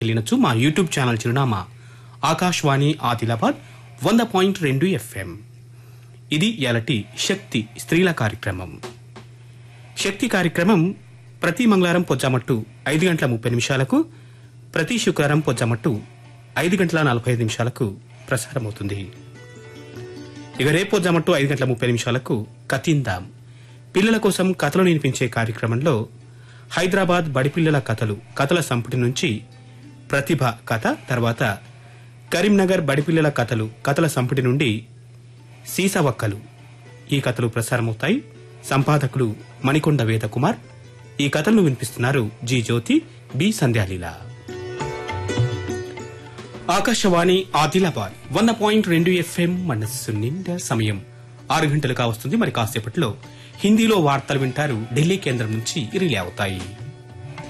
వెళ్ళినచ్చు మా YouTube channel చిరునామా ఆకాశవాణి ఆదిలాబాద్ వంద పాయింట్ రెండు ఎఫ్ఎం ఇది ఎలటి శక్తి స్త్రీల కార్యక్రమం శక్తి కార్యక్రమం ప్రతి మంగళవారం పొజ్జామట్టు ఐదు గంటల ముప్పై నిమిషాలకు ప్రతి శుక్రవారం పొజ్జామట్టు ఐదు గంటల నలభై ఐదు నిమిషాలకు ప్రసారమవుతుంది ఇక రేపు పొజ్జామట్టు ఐదు గంటల ముప్పై నిమిషాలకు కతిందాం పిల్లల కోసం కథలు వినిపించే కార్యక్రమంలో హైదరాబాద్ బడిపిల్లల కథలు కథల సంపుటి నుంచి ప్రతిభ కథ తర్వాత కరీంనగర్ బడిపిల్లల కథలు కథల సంపుటి నుండి సీసవక్కలు ఈ కథలు ప్రసారమవుతాయి సంపాదకులు మణికొండ వేదకుమార్ ఈ కథలను వినిపిస్తున్నారు జి జ్యోతి బి సంధ్యాలీల ఆకాశవాణి ఆదిలాబాద్ వంద పాయింట్ రెండు ఎఫ్ఎం మనస్సు నిండా సమయం ఆరు గంటలు కావస్తుంది మరి కాసేపట్లో హిందీలో వార్తలు వింటారు ఢిల్లీ కేంద్రం నుంచి రిలే అవుతాయి